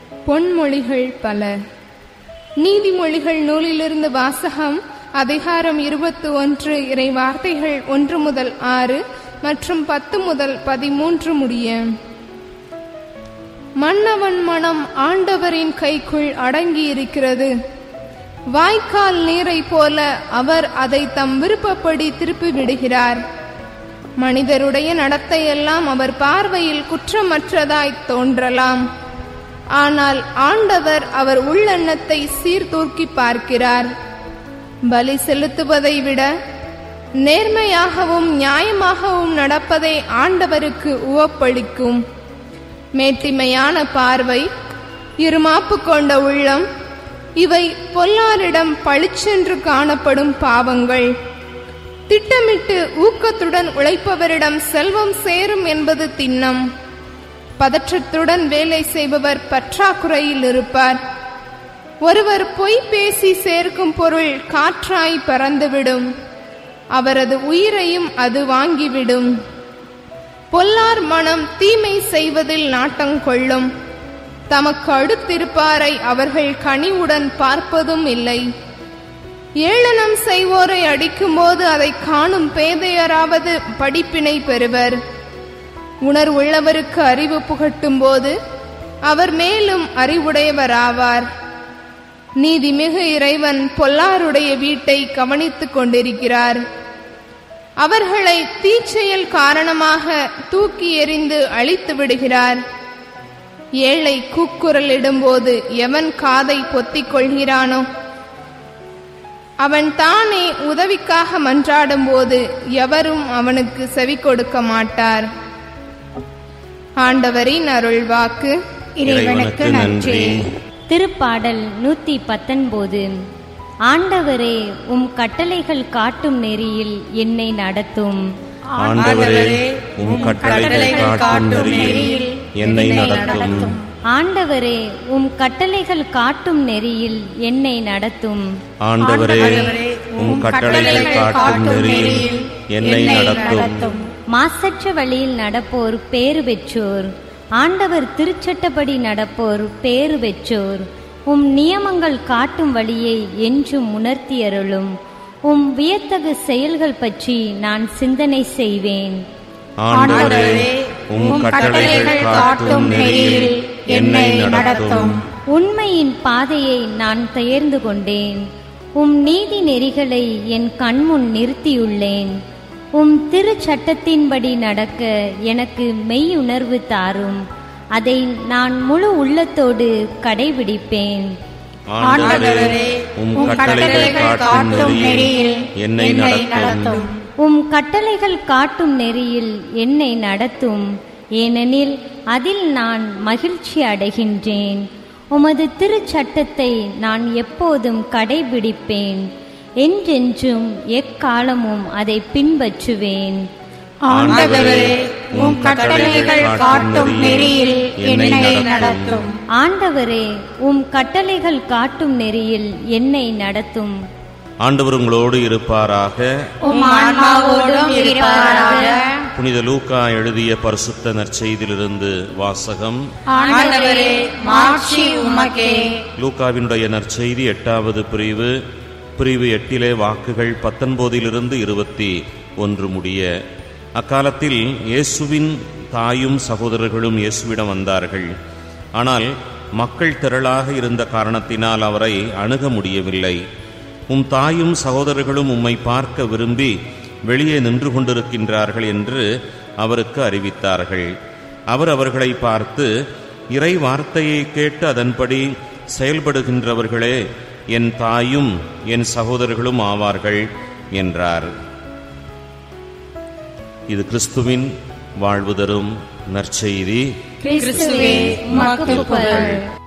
பொன்மொழிகள் பல நீதிமொழிகள் நூலிலிருந்து வாசகம் அதிகாரம் இருபத்தி ஒன்று இறை வார்த்தைகள் ஒன்று முதல் ஆறு மற்றும் பத்து முதல் பதிமூன்று முடிய மன்னவன் மனம் ஆண்டவரின் கைக்குள் அடங்கியிருக்கிறது வாய்க்கால் நீரை போல அவர் அதை தம் விருப்பப்படி திருப்பி விடுகிறார் மனிதருடைய நடத்தையெல்லாம் அவர் பார்வையில் குற்றமற்றதாய் தோன்றலாம் ஆனால் ஆண்டவர் அவர் உள்ளெண்ணத்தை சீர்தூக்கி பார்க்கிறார் பலி செலுத்துவதை விட நேர்மையாகவும் நியாயமாகவும் நடப்பதை ஆண்டவருக்கு உவப்பளிக்கும் மேட்டிமையான பார்வை இருமாப்பு கொண்ட உள்ளம் இவை பொல்லாரிடம் பளிச்சென்று காணப்படும் பாவங்கள் திட்டமிட்டு ஊக்கத்துடன் உழைப்பவரிடம் செல்வம் சேரும் என்பது திண்ணம் பதற்றத்துடன் வேலை செய்பவர் பற்றாக்குறையில் இருப்பார் ஒருவர் பொய் பேசி சேர்க்கும் பொருள் காற்றாய் பறந்துவிடும் அவரது உயிரையும் அது வாங்கிவிடும் பொல்லார் மனம் தீமை செய்வதில் நாட்டம் கொள்ளும் தமக்கு அடுத்திருப்பாரை அவர்கள் கனிவுடன் பார்ப்பதும் இல்லை ஏளனம் செய்வோரை அடிக்கும்போது அதை காணும் பேதையராவது படிப்பினை பெறுவர் உணர்வுள்ளவருக்கு அறிவு புகட்டும் போது அவர் மேலும் அறிவுடையவராவார் நீதிமிகு இறைவன் பொல்லாருடைய வீட்டை கவனித்துக் கொண்டிருக்கிறார் அவர்களை தீச்செயல் காரணமாக தூக்கி எறிந்து அழித்து விடுகிறார் ஏழை கூக்குரலிடும்போது எவன் காதை பொத்திக் கொள்கிறானோ அவன் தானே உதவிக்காக மன்றாடும் போது எவரும் அவனுக்கு செவி கொடுக்க மாட்டார் ஆண்டவரின் அருள்வாக்கு இறைவனுக்கு நன்றி திருப்பாடல் நூத்தி பத்தொன்பது ஆண்டவரே உம் கட்டளைகள் காட்டும் நெறியில் என்னை நடத்தும் ஆண்டவரே உம் கட்டளைகள் காட்டும் நெறியில் என்னை நடத்தும் ஆண்டவரே உம் கட்டளைகள் காட்டும் நெறியில் என்னை நடத்தும் ஆண்டவரே உம் கட்டளைகள் காட்டும் நெறியில் என்னை நடத்தும் மாசற்ற வழியில் நடப்போர் பேறு பெற்றோர் ஆண்டவர் திருச்சட்டப்படி நடப்போர் பேறு பெற்றோர் உம் நியமங்கள் காட்டும் வழியை என்றும் உணர்த்தி அருளும் உம் வியத்தகு செயல்கள் பற்றி நான் சிந்தனை செய்வேன் ஆண்டவரே உம் கட்டளைகள் காட்டும் நெறியில் என்னை நடத்தும் உண்மையின் பாதையை நான் தேர்ந்து கொண்டேன் உம் நீதி நெறிகளை என் கண்முன் நிறுத்தியுள்ளேன் உம் திருச்சட்டத்தின்படி நடக்க எனக்கு மெய் உணர்வு தாரும் அதை நான் முழு உள்ளத்தோடு கடைபிடிப்பேன் ஆண்டவரே உம் கட்டளைகள் காட்டும் நெறியில் என்னை நடத்தும் உம் கட்டளைகள் காட்டும் நெறியில் என்னை நடத்தும் ஏனெனில் அதில் நான் மகிழ்ச்சி அடைகின்றேன் உமது திருச்சட்டத்தை நான் எப்போதும் கடைபிடிப்பேன் என்றென்றும் எக்காலமும் அதை பின்பற்றுவேன் ஆண்டவரே உம் கட்டளைகள் காட்டும் நெறியில் என்னை நடத்தும் ஆண்டவரே உம் கட்டளைகள் காட்டும் நெறியில் என்னை நடத்தும் ஆண்டவர் உங்களோடு இருப்பாராக உம் ஆன்மாவோடும் இருப்பாராக புனித லூக்கா எழுதிய பரிசுத்த நற்செய்தியிலிருந்து வாசகம் ஆண்டவரே மாட்சி உமக்கே லூக்காவினுடைய நற்செய்தி எட்டாவது பிரிவு பிரிவு எட்டிலே வாக்குகள் பத்தொன்பதிலிருந்து இருபத்தி ஒன்று முடிய அக்காலத்தில் இயேசுவின் தாயும் சகோதரர்களும் இயேசுவிடம் வந்தார்கள் ஆனால் மக்கள் திரளாக இருந்த காரணத்தினால் அவரை அணுக முடியவில்லை உம் தாயும் சகோதரர்களும் உம்மை பார்க்க விரும்பி வெளியே நின்று கொண்டிருக்கின்றார்கள் என்று அவருக்கு அறிவித்தார்கள் அவர் அவர்களை பார்த்து இறை வார்த்தையை கேட்டு அதன்படி செயல்படுகின்றவர்களே என் தாயும் என் சகோதரர்களும் ஆவார்கள் என்றார் இது கிறிஸ்துவின் வாழ்வு தரும் நற்செய்தி கிறிஸ்துவே உமக்கு புகழ்